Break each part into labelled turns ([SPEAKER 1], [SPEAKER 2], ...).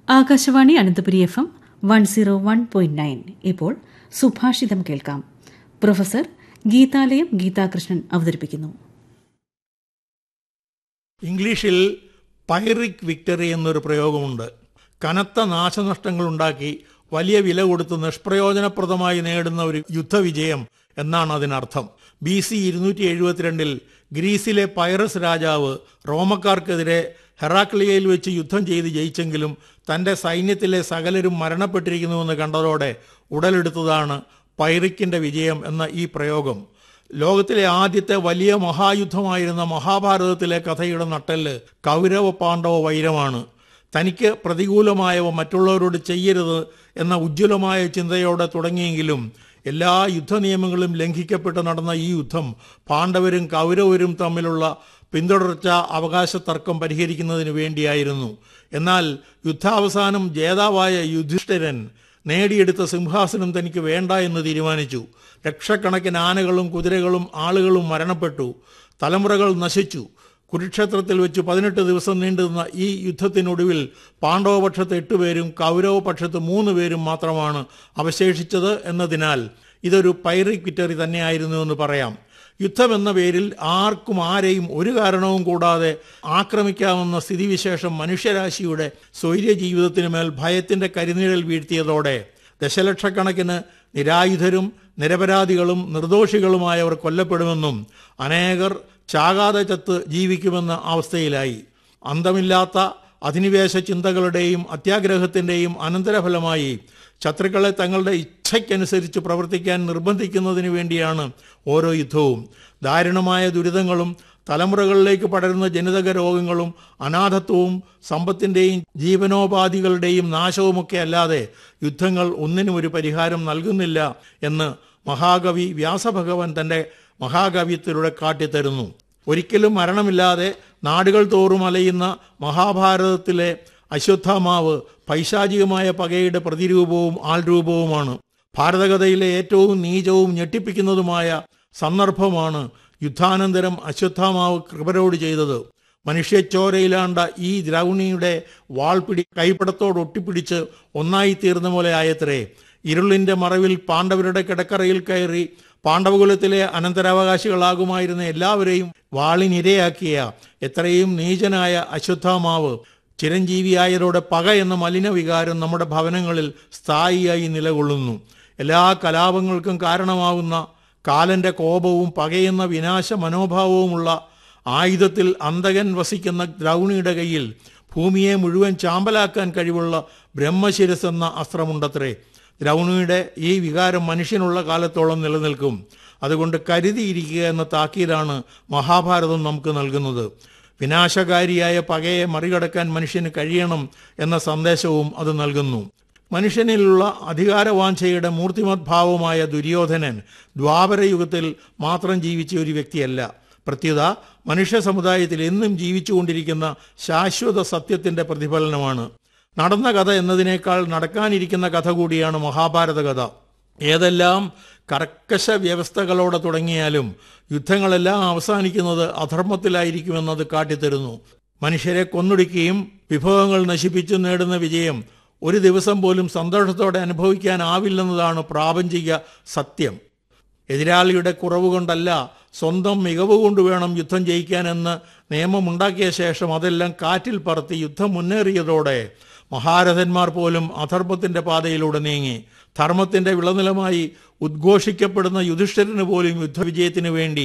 [SPEAKER 1] Akashvani Ananthapuri F M one zero one point nine ഇപ്പോൾ സുഭാഷിതം കേൾക്കാം പ്രൊഫസർ ഗീതാലയം ഗീതാകൃഷ്ണൻ അവതരിപ്പിക്കുന്നു
[SPEAKER 2] ഇംഗ്ലീഷിൽ പൈറിക് വിക്ടറി എന്നൊരു പ്രയോഗമുണ്ട് കനത്ത നാശനഷ്ടങ്ങൾ ഉണ്ടാക്കി വലിയ വില കൊടുത്ത് നിഷ്പ്രയോജനപ്രദമായി നേടുന്ന ഒരു യുദ്ധവിജയം എന്നാണ് അതിനർത്ഥം ബി സി ഇരുന്നൂറ്റി എഴുപത്തിരണ്ടിൽ ഗ്രീസിലെ പൈറസ് രാജാവ് റോമക്കാർക്കെതിരെ ഹെറാക്ലിയയിൽ വെച്ച് യുദ്ധം ചെയ്ത് ജയിച്ചെങ്കിലും തന്റെ സൈന്യത്തിലെ സകലരും മരണപ്പെട്ടിരിക്കുന്നുവെന്ന് കണ്ടതോടെ ഉടലെടുത്തതാണ് പൈറിക്കിന്റെ വിജയം എന്ന ഈ പ്രയോഗം ലോകത്തിലെ ആദ്യത്തെ വലിയ മഹായുദ്ധമായിരുന്ന മഹാഭാരതത്തിലെ കഥയുടെ നട്ടെല്ല് കൗരവ പാണ്ഡവ വൈരമാണ് തനിക്ക് പ്രതികൂലമായവ മറ്റുള്ളവരോട് ചെയ്യരുത് എന്ന ഉജ്ജ്വലമായ ചിന്തയോടെ തുടങ്ങിയെങ്കിലും എല്ലാ യുദ്ധനിയമങ്ങളും ലംഘിക്കപ്പെട്ട് നടന്ന ഈ യുദ്ധം പാണ്ഡവരും കൗരവരും തമ്മിലുള്ള പിന്തുടർച്ച അവകാശ തർക്കം പരിഹരിക്കുന്നതിന് വേണ്ടിയായിരുന്നു എന്നാൽ യുദ്ധാവസാനം ജേതാവായ യുധിഷ്ഠിരൻ നേടിയെടുത്ത സിംഹാസനം തനിക്ക് വേണ്ട എന്ന് തീരുമാനിച്ചു ലക്ഷക്കണക്കിന് ആനകളും കുതിരകളും ആളുകളും മരണപ്പെട്ടു തലമുറകൾ നശിച്ചു കുരുക്ഷേത്രത്തിൽ വെച്ച് പതിനെട്ട് ദിവസം നീണ്ടുനിന്ന ഈ യുദ്ധത്തിനൊടുവിൽ പാണ്ഡവപക്ഷത്ത് എട്ടുപേരും കൗരവപക്ഷത്ത് മൂന്ന് പേരും മാത്രമാണ് അവശേഷിച്ചത് എന്നതിനാൽ ഇതൊരു പൈറിക് വിക്ടറി തന്നെയായിരുന്നുവെന്ന് പറയാം യുദ്ധം എന്ന പേരിൽ ആർക്കും ആരെയും ഒരു കാരണവും കൂടാതെ ആക്രമിക്കാവുന്ന സ്ഥിതിവിശേഷം മനുഷ്യരാശിയുടെ സ്വൈര്യ ജീവിതത്തിന് മേൽ ഭയത്തിന്റെ കരിനിഴൽ വീഴ്ത്തിയതോടെ ദശലക്ഷക്കണക്കിന് നിരായുധരും നിരപരാധികളും നിർദോഷികളുമായവർ കൊല്ലപ്പെടുമെന്നും അനേകർ ചാകാതെ ചത്ത് ജീവിക്കുമെന്ന അവസ്ഥയിലായി അന്തമില്ലാത്ത അധിനിവേശ ചിന്തകളുടെയും അത്യാഗ്രഹത്തിന്റെയും അനന്തരഫലമായി ശത്രുക്കളെ തങ്ങളുടെ ഇച്ഛയ്ക്കനുസരിച്ച് പ്രവർത്തിക്കാൻ നിർബന്ധിക്കുന്നതിന് വേണ്ടിയാണ് ഓരോ യുദ്ധവും ദാരുണമായ ദുരിതങ്ങളും തലമുറകളിലേക്ക് പടരുന്ന ജനിതക രോഗങ്ങളും അനാഥത്വവും സമ്പത്തിൻ്റെയും ജീവനോപാധികളുടെയും നാശവുമൊക്കെ അല്ലാതെ യുദ്ധങ്ങൾ ഒന്നിനും ഒരു പരിഹാരം നൽകുന്നില്ല എന്ന് മഹാകവി വ്യാസഭഗവാൻ തൻ്റെ മഹാകവിയത്തിലൂടെ കാട്ടിത്തരുന്നു ഒരിക്കലും മരണമില്ലാതെ നാടുകൾ തോറും അലയുന്ന മഹാഭാരതത്തിലെ അശ്വത്ഥാമാവ് പൈശാചികമായ പകയുടെ പ്രതിരൂപവും ആൾരൂപവുമാണ് ഭാരതകഥയിലെ ഏറ്റവും നീചവും ഞെട്ടിപ്പിക്കുന്നതുമായ സന്ദർഭമാണ് യുദ്ധാനന്തരം അശ്വത്ഥാമാവ് കൃപരോട് ചെയ്തത് മനുഷ്യച്ചോരയിലാണ്ട ഈ ദ്രൗണിയുടെ വാൾപിടി കൈപ്പടത്തോട് ഒട്ടിപ്പിടിച്ച് ഒന്നായി തീർന്ന പോലെ ആയത്രേ ഇരുളിന്റെ മറവിൽ പാണ്ഡവരുടെ കിടക്കറയിൽ കയറി പാണ്ഡവകുലത്തിലെ അനന്തരാവകാശികളാകുമായിരുന്ന എല്ലാവരെയും വാളിനിരയാക്കിയ എത്രയും നീചനായ അശ്വത്ഥാമാവ് ചിരഞ്ജീവിയായതോടെ പക എന്ന മലിന വികാരം നമ്മുടെ ഭവനങ്ങളിൽ സ്ഥായിയായി നിലകൊള്ളുന്നു എല്ലാ കലാപങ്ങൾക്കും കാരണമാകുന്ന കാലന്റെ കോപവും പകയെന്ന വിനാശ മനോഭാവവുമുള്ള ആയുധത്തിൽ അന്തകൻ വസിക്കുന്ന ദ്രൗണിയുടെ കയ്യിൽ ഭൂമിയെ മുഴുവൻ ചാമ്പലാക്കാൻ കഴിവുള്ള ബ്രഹ്മശിരസ് എന്ന അസ്ത്രമുണ്ടത്രേ ദ്രൗണിയുടെ ഈ വികാരം മനുഷ്യനുള്ള കാലത്തോളം നിലനിൽക്കും അതുകൊണ്ട് കരുതിയിരിക്കുക എന്ന താക്കീതാണ് മഹാഭാരതം നമുക്ക് നൽകുന്നത് വിനാശകാരിയായ പകയെ മറികടക്കാൻ മനുഷ്യന് കഴിയണം എന്ന സന്ദേശവും അത് നൽകുന്നു മനുഷ്യനിലുള്ള അധികാരവാഞ്ചയുടെ മൂർത്തിമത് ഭാവമായ ദുര്യോധനൻ ദ്വാപരയുഗത്തിൽ മാത്രം ജീവിച്ച ഒരു വ്യക്തിയല്ല പ്രത്യുത മനുഷ്യ സമുദായത്തിൽ എന്നും ജീവിച്ചുകൊണ്ടിരിക്കുന്ന ശാശ്വത സത്യത്തിന്റെ പ്രതിഫലനമാണ് നടന്ന കഥ എന്നതിനേക്കാൾ നടക്കാനിരിക്കുന്ന കഥ കൂടിയാണ് മഹാഭാരത കഥ ഏതെല്ലാം കർക്കശ വ്യവസ്ഥകളോടെ തുടങ്ങിയാലും യുദ്ധങ്ങളെല്ലാം അവസാനിക്കുന്നത് അധർമ്മത്തിലായിരിക്കുമെന്നത് കാട്ടിത്തരുന്നു മനുഷ്യരെ കൊന്നൊടുക്കുകയും വിഭവങ്ങൾ നശിപ്പിച്ചു നേടുന്ന വിജയം ഒരു ദിവസം പോലും സന്തോഷത്തോടെ അനുഭവിക്കാനാവില്ലെന്നതാണ് പ്രാപഞ്ചിക സത്യം എതിരാളിയുടെ കുറവ് കൊണ്ടല്ല സ്വന്തം മികവ് കൊണ്ട് വേണം യുദ്ധം ജയിക്കാനെന്ന് നിയമമുണ്ടാക്കിയ ശേഷം അതെല്ലാം കാറ്റിൽ പറത്തി യുദ്ധം മുന്നേറിയതോടെ മഹാരഥന്മാർ പോലും അധർമ്മത്തിന്റെ പാതയിലൂടെ നീങ്ങി ധർമ്മത്തിന്റെ വിളനിലമായി ഉദ്ഘോഷിക്കപ്പെടുന്ന യുധിഷ്ഠിരന് പോലും യുദ്ധവിജയത്തിനു വേണ്ടി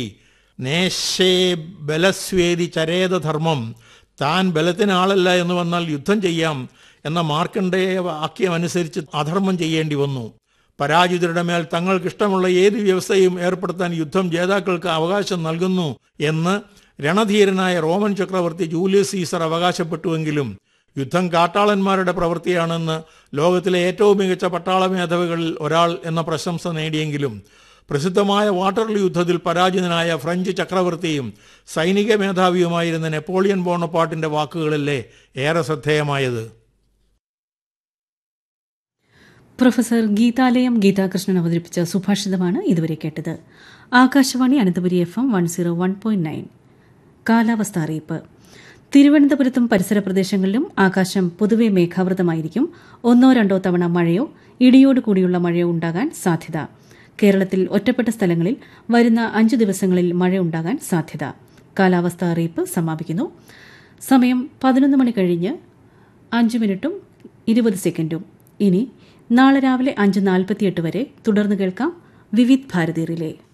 [SPEAKER 2] നേശേ ബലസ്വേദി ചരേത ധർമ്മം താൻ ബലത്തിനാളല്ല എന്ന് വന്നാൽ യുദ്ധം ചെയ്യാം എന്ന മാർക്കണ്ഡേയ വാക്യമനുസരിച്ച് അധർമ്മം ചെയ്യേണ്ടി വന്നു പരാജിതരുടെ മേൽ തങ്ങൾക്കിഷ്ടമുള്ള ഏത് വ്യവസ്ഥയും ഏർപ്പെടുത്താൻ യുദ്ധം ജേതാക്കൾക്ക് അവകാശം നൽകുന്നു എന്ന് രണധീരനായ റോമൻ ചക്രവർത്തി ജൂലിയസ് സീസർ അവകാശപ്പെട്ടുവെങ്കിലും യുദ്ധം കാട്ടാളന്മാരുടെ പ്രവൃത്തിയാണെന്ന് ലോകത്തിലെ ഏറ്റവും മികച്ച പട്ടാള മേധാവികളിൽ ഒരാൾ എന്ന പ്രശംസ നേടിയെങ്കിലും പ്രസിദ്ധമായ വാട്ടർലൂ യുദ്ധത്തിൽ പരാജിതനായ ഫ്രഞ്ച് ചക്രവർത്തിയും സൈനിക മേധാവിയുമായിരുന്ന നെപ്പോളിയൻ ബോണപ്പാട്ടിന്റെ വാക്കുകളല്ലേ ഏറെ ശ്രദ്ധേയമായത്
[SPEAKER 1] പ്രൊഫസർ ഗീതാലയം ഗീതാകൃഷ്ണൻ അവതരിപ്പിച്ച സുഭാഷിതമാണ് ഇതുവരെ കേട്ടത് Akashvani Ananthapuri F M one zero one point nine കാലാവസ്ഥ അറിയിപ്പ് തിരുവനന്തപുരത്തും പരിസര പ്രദേശങ്ങളിലും ആകാശം പൊതുവെ മേഘാവൃതമായിരിക്കും ഒന്നോ രണ്ടോ തവണ മഴയോ ഇടിയോട് കൂടിയുള്ള മഴയോ ഉണ്ടാകാൻ സാധ്യത കേരളത്തിൽ ഒറ്റപ്പെട്ട സ്ഥലങ്ങളിൽ വരുന്ന അഞ്ചു ദിവസങ്ങളിൽ മഴയുണ്ടാകാൻ സാധ്യത കാലാവസ്ഥാ അറിയിപ്പ് സമാപിക്കുന്നു സമയം പതിനൊന്ന് മണി കഴിഞ്ഞ് അഞ്ച് മിനിറ്റും ഇരുപത് സെക്കൻഡും ഇനി നാളെ രാവിലെ അഞ്ച് നാൽപ്പത്തിയെട്ട് വരെ തുടർന്ന് കേൾക്കാം വിവിധ് ഭാരതി റിലേ